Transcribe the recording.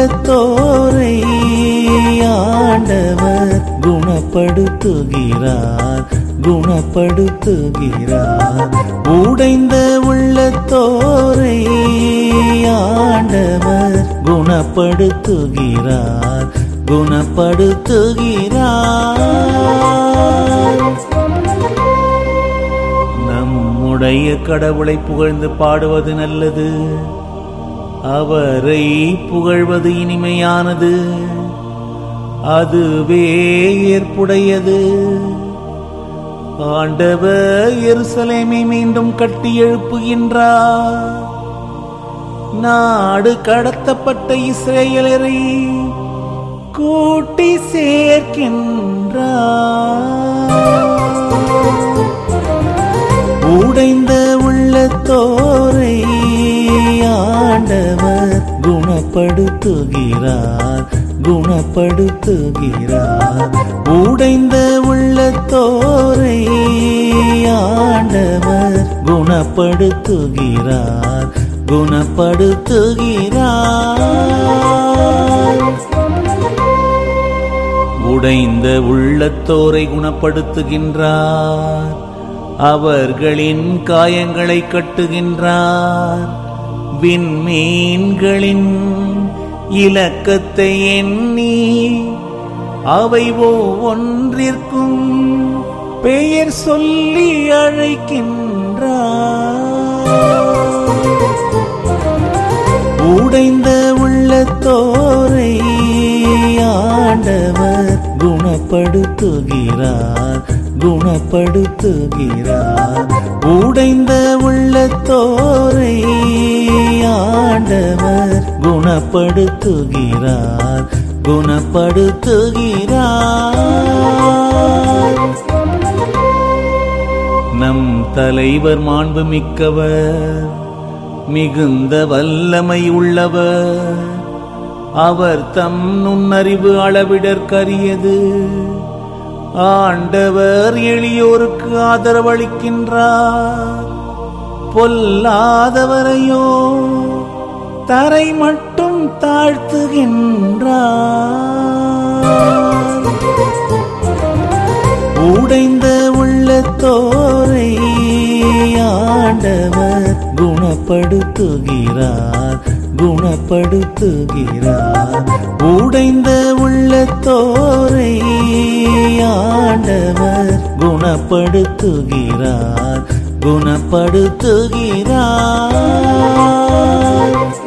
உள்ளத்தோரை ஆண்டவர் குணப்படுத்துகிறார் குணப்படுத்துகிறார் உடைந்த உள்ளத்தோரை ஆண்டவர் குணப்படுத்துகிறார் குணப்படுத்துகிறார் நம்முடைய கடவுளை புகழ்ந்து பாடுவது நல்லது அவரை புகழ்வது இனிமையானது அதுவே ஏற்புடையது ஆண்டவர் எருசலேமை மீண்டும் கட்டி எழுப்புகின்றார் நாடு கடத்தப்பட்ட இஸ்ரேலரை கூட்டி சேர்க்கின்றார் உடைந்த உள்ளத்தோரை ஆண்டவர் குணப்படுத்துகிறார் குணப்படுத்துகிறார் உடைந்த உள்ளத்தோரை ஆண்டவர் குணப்படுத்துகிறார் குணப்படுத்துகிறார் உடைந்த உள்ளத்தோரை குணப்படுத்துகின்றார் அவர்களின் காயங்களை கட்டுகின்றார் விண்மீன்களின் இலக்கத்தை எண்ணி அவை ஒவ்வொன்றிற்கும் பெயர் சொல்லி அழைக்கின்றார் உடைந்த உள்ளத்தோரை ஆண்டவர் குணப்படுத்துகிறார் குணப்படுத்துகிறார் உடைந்த உள்ளத்தோரை ஆண்டவர் குணப்படுத்துகிறார் குணப்படுத்துகிறார் நம் தலைவர் மாண்பு மிக்கவர் மிகுந்த வல்லமை உள்ளவர் அவர் தம் நுண்ணறிவு அளவிடற்கரியது ஆண்டவர் எளியோருக்கு ஆதரவளிக்கின்றார் பொல்லாதவரையோ தரை மட்டும் தாழ்த்துகின்றார் உடைந்த உள்ளத்தோரை ஆண்டவர் குணப்படுத்துகிறார் குணப்படுத்துகிறார் உடைந்த உள்ளத்தோரை ஆண்டவர் குணப்படுத்துகிறார் குணப்படுத்துகிறார்